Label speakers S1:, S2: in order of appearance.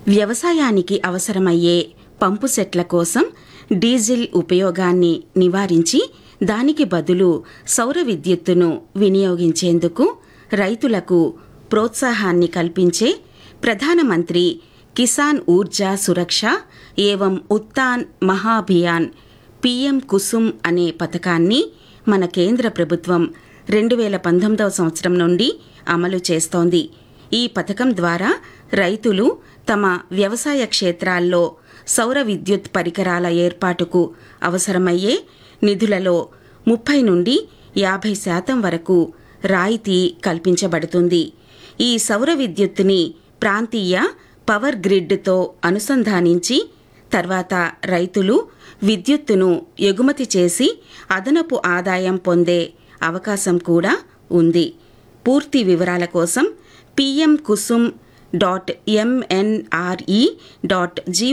S1: వ్యవసాయానికి అవసరమయ్యే పంపు సెట్ల కోసం డీజిల్ ఉపయోగాన్ని నివారించి దానికి బదులు సౌర విద్యుత్తును వినియోగించేందుకు రైతులకు ప్రోత్సాహాన్ని కల్పించే ప్రధానమంత్రి కిసాన్ ఊర్జా సురక్ష ఏవం ఉత్తాన్ మహాభియాన్ పీఎం కుసుమ్ అనే పథకాన్ని మన కేంద్ర ప్రభుత్వం రెండు వేల పంతొమ్మిదవ సంవత్సరం నుండి అమలు చేస్తోంది ఈ పథకం ద్వారా రైతులు తమ వ్యవసాయ క్షేత్రాల్లో సౌర విద్యుత్ పరికరాల ఏర్పాటుకు అవసరమయ్యే నిధులలో ముప్పై నుండి యాభై శాతం వరకు రాయితీ కల్పించబడుతుంది ఈ సౌర విద్యుత్తుని ప్రాంతీయ పవర్ గ్రిడ్తో అనుసంధానించి తర్వాత రైతులు విద్యుత్తును ఎగుమతి చేసి అదనపు ఆదాయం పొందే అవకాశం కూడా ఉంది పూర్తి వివరాల కోసం PM Kusum dot MNRE dot G